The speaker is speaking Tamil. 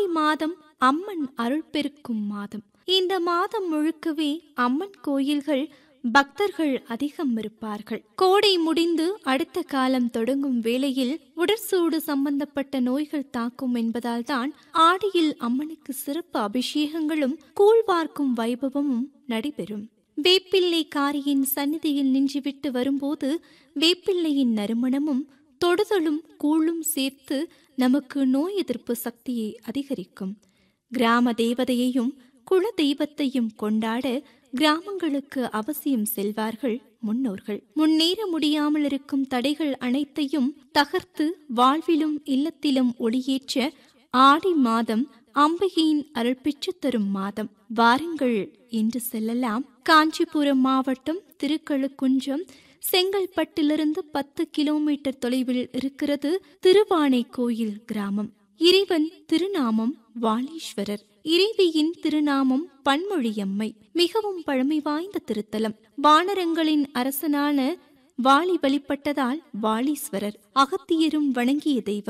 ஆடி மாதம் அம்மன் அருள் பெருக்கும் மாதம் இந்த மாதம் முழுக்கவே அம்மன் கோயில்கள் பக்தர்கள் அதிகம் இருப்பார்கள் கோடை முடிந்து அடுத்த காலம் தொடங்கும் வேளையில் உடற்சூடு சம்பந்தப்பட்ட நோய்கள் தாக்கும் என்பதால் தான் ஆடியில் அம்மனுக்கு சிறப்பு அபிஷேகங்களும் கூழ் பார்க்கும் வைபவமும் நடைபெறும் வேப்பிள்ளை காரியின் சந்நிதியில் நின்றுவிட்டு வரும்போது வேப்பிள்ளையின் நறுமணமும் தொடுதலும் கூழும் சேர்த்து நமக்கு நோய் எதிர்ப்பு சக்தியை அதிகரிக்கும் கிராம தேவதையையும் குல தெய்வத்தையும் கொண்டாட கிராமங்களுக்கு அவசியம் செல்வார்கள் முன்னோர்கள் முன்னேற முடியாமல் இருக்கும் தடைகள் அனைத்தையும் தகர்த்து வாழ்விலும் இல்லத்திலும் ஒளியேற்ற ஆடி மாதம் அம்பிகையின் அருள் பெற்று தரும் மாதம் வாருங்கள் என்று செல்லலாம் காஞ்சிபுரம் மாவட்டம் திருக்கழுக்குன்றம் செங்கல்பட்டிலிருந்து பத்து கிலோமீட்டர் தொலைவில் இருக்கிறது திருவானை கோயில் கிராமம் இறைவன் திருநாமம் வாலீஸ்வரர் இறைவியின் திருநாமம் பன்மொழியம்மை மிகவும் பழமை வாய்ந்த திருத்தலம் வானரங்களின் அரசனான வாலி வழிபட்டதால் வாலீஸ்வரர் அகத்தியரும் வணங்கிய தெய்வம்